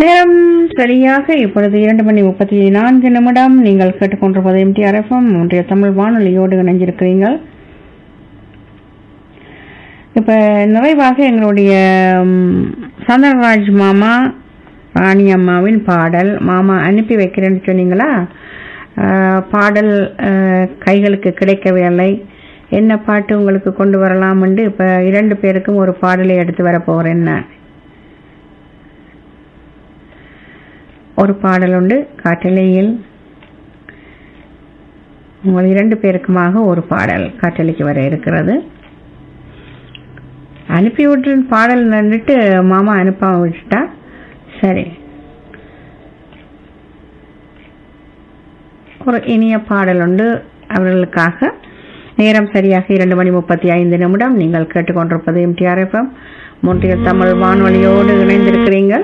நேரம் சரியாக இப்பொழுது இரண்டு மணி முப்பத்தி நான்கு நிமிடம் நீங்கள் கேட்டுக்கொண்டிருப்பது எம்டிஆர் எஃப்எம் ஒன்றிய தமிழ் வானொலியோடு இணைஞ்சிருக்கிறீர்கள் இப்ப நிறைவாக எங்களுடைய ம், சந்திரராஜ் மாமா ராணி அம்மாவின் பாடல் மாமா அனுப்பி வைக்கிறேன்னு சொன்னீங்களா அஹ், பாடல் அஹ், கைகளுக்கு கிடைக்கவில்லை என்ன பாட்டு உங்களுக்கு கொண்டு வரலாம்னு இப்ப இரண்டு பேருக்கும் ஒரு பாடலை எடுத்து வர போறேன் நான் ஒரு பாடல் உண்டு காற்றலையில் உங்கள் இரண்டு பேருக்குமாக ஒரு பாடல் காற்றலைக்கு வர இருக்கிறது அனுப்பி விட்டு பாடல் நின்றுட்டு மாமா அனுப்பாம விட்டுட்டா சரி ஒரு இனிய பாடல் உண்டு அவர்களுக்காக நேரம் சரியாக இரண்டு மணி முப்பத்தி ஐந்து நிமிடம் நீங்கள் கேட்டுக்கொண்டிருப்பது எம்டிஆர் எஃப்எம் மூன்றியல் தமிழ் வானொலியோடு இணைந்திருக்கிறீர்கள்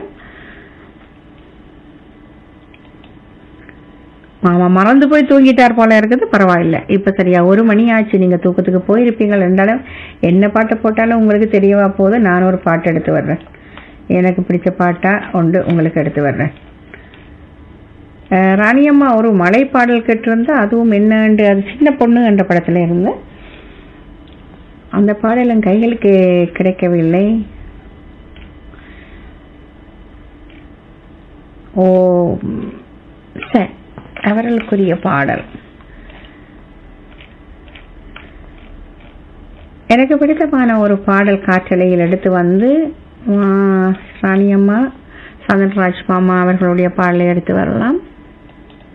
மாமா மறந்து போய் தூங்கிட்டார் போல இருக்குது பரவாயில்ல இப்ப சரியா ஒரு மணி ஆச்சு நீங்க தூக்கத்துக்கு போயிருப்பீங்கள் என்றாலும் என்ன பாட்டு போட்டாலும் உங்களுக்கு தெரியவா போது நான் ஒரு பாட்டு எடுத்து வர்றேன் எனக்கு பிடிச்ச பாட்டா உண்டு உங்களுக்கு எடுத்து வர்றேன் அஹ் ராணியம்மா ஒரு மலை பாடல் கேட்டிருந்தா அதுவும் என்னண்டு அது சின்ன பொண்ணு என்ற படத்துல இருந்து அந்த பாடல் என் கைகளுக்கு கிடைக்கவில்லை ஓ சரி அவர்களுக்குரிய பாடல் எனக்கு பிடித்தமான ஒரு பாடல் காற்றலையில் எடுத்து வந்து ஆ, ராணியம்மா சந்தன்ராஜ் மாமா அவர்களுடைய பாடலை எடுத்து வரலாம்